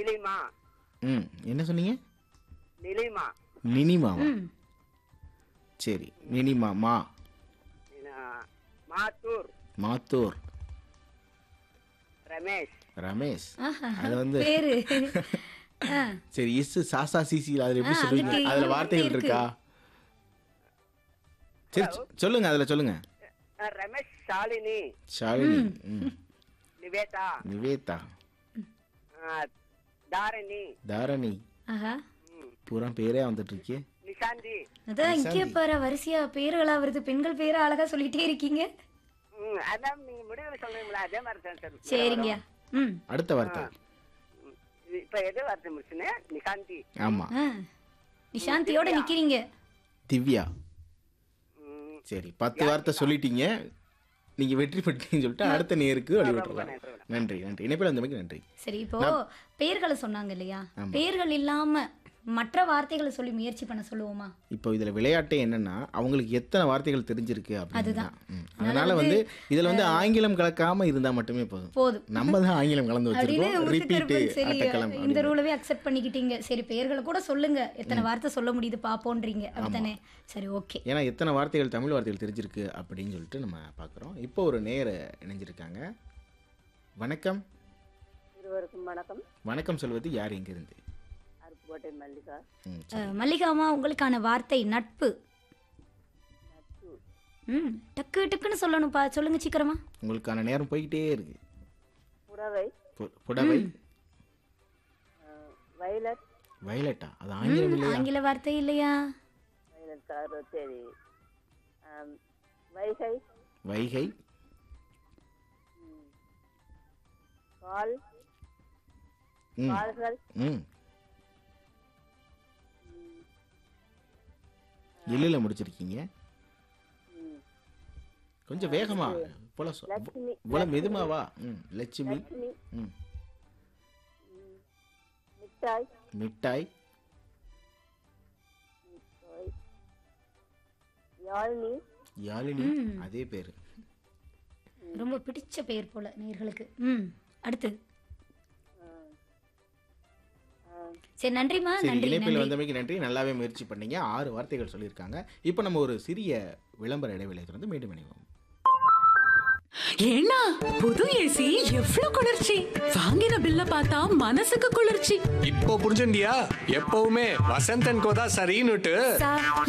நிலைமா ம் என்ன சொன்னீங்க நிலைமா நினிமாவா ம் சரி நினிமா மா ஆ, மாத்தூர் மாத்தூர் ரமேஷ் ரமேஷ் ஆஹா அது வந்து பேரு ஆ, சரி இஸ் சாசா சிசி அதுல எப்படி ஆ, சொல்லுவீங்க அதுக்கு அதுல இன்னொரு வார்த்தைகள் இருக்கு. இருக்கா சரி சொ- சொல்லுங்க அதுல சொல்லுங்க ஆ, ரமேஷ் ஷாலினி ஷாலினி ம். நிவேதா நிவேதா ஆ, தாரணி தாரணி ஆஹா ம், பூரா பேரே வந்துட்டு இருக்கே நிஷாந்தி அதான் இங்கே பாரு வரிசையா பேர்களா வருது பெண்கள் பேரை அழகா சொல்லிட்டே இருக்கீங்க ம், அதான் நீங்க முடிவில் சொல்றீங்களா அதே மாதிரி தான் சார் சரிங்க ம் அடுத்த வார்த்தை ம், இது இப்ப எது வார்த்தை முடிச்சுன்னு நிஷாந்தி ஆமா ஆ நிஷாந்தியோட நிக்கிறீங்க திவ்யா ம், சரி பத்து வார்த்தை சொல்லிட்டீங்க நீங்க வெற்றி பெற்றீங்கன்னு சொல்லிட்டு அடுத்த நேருக்கு வழி விட்டுறலாம் நன்றி நன்றி இணைப்பில் வந்தமைக்கு நன்றி சரி இப்போ பெயர்களை சொன்னாங்க இல்லையா பெயர்கள் இல்லாம மற்ற வார்த்தைகளை சொல்லி முயற்சி பண்ண சொல்லுவோமா இப்போ இதுல விளையாட்டே என்னன்னா அவங்களுக்கு எத்தனை வார்த்தைகள் தெரிஞ்சிருக்கு அப்படின்னு அதுதான். தான். ம். அதனால வந்து இதுல வந்து ஆங்கிலம் கலக்காம இருந்தா மட்டுமே போதும் போதும் நம்ம தான் ஆங்கிலம் கலந்து அப்படின்னு வச்சிருக்கோம் முத்து ரிப்பீட் திருப்பன் சரி அட்டக்கலாம் இந்த ரூலவே அக்செப்ட் பண்ணிக்கிட்டீங்க சரி பெயர்களை கூட சொல்லுங்க எத்தனை வார்த்தை சொல்ல முடியுது பாப்போன்றீங்க அப்படித்தானே சரி ஓகே ஏன்னா எத்தனை வார்த்தைகள் தமிழ் வார்த்தைகள் தெரிஞ்சிருக்கு அப்படின்னு சொல்லிட்டு நம்ம பார்க்குறோம் இப்போ ஒரு நேர இணைஞ்சிருக்காங்க வணக்கம் இருவருக்கும் வணக்கம் வணக்கம் சொல்வது யார் இங்கிருந்து அருப்புக்கோட்டை மல்லிகா ம் அஹ், மல்லிகாமா உங்களுக்கான வார்த்தை நட்பு ம் டக்கு டக்குன்னு சொல்லணும்ப்பா சொல்லுங்க சீக்கிரமா உங்களுக்கான நேரம் போய்கிட்டே இருக்கு புறவை பு- புடவை வயலட் வயலட்டா அது ஆங்கிலம் இல்லையா ஆங்கில வார்த்தை இல்லையா வயலட் கலர் சரி வைகை வைகை பால் ம் பால்கள் ம் எள்ளில் முடிச்சிருக்கீங்க கொஞ்சம் வேகமா போல சொ- லட்சுமி இவ்வளவு மெதுமாவா ம் லட்சுமி லட்சுமி ம் மிட்டாய் மிட்டாய் மிட்டாய் யாழினி யாழினி அதே பேரு ரொம்ப பிடிச்ச பெயர் போல நேர்களுக்கு ம் அடுத்து சரி நன்றிம்மா சரி நன்றி இணைப்பில் நன்றி வந்தமைக்கு நன்றி நல்லாவே முயற்சி பண்ணீங்க ஆறு வார்த்தைகள் சொல்லியிருக்காங்க இப்போ நம்ம ஒரு சிறிய விளம்பர இடைவேளை தொடர்ந்து மீண்டும் இணைவோம் ஏன்னா புது ஏசி எவ்வளவு குளிர்ச்சி வாங்கின பில்ல பார்த்தா மனசுக்கு குளிர்ச்சி இப்போ புரிஞ்சுண்டியா எப்பவுமே வசந்தன் கோதா சரின்னுட்டு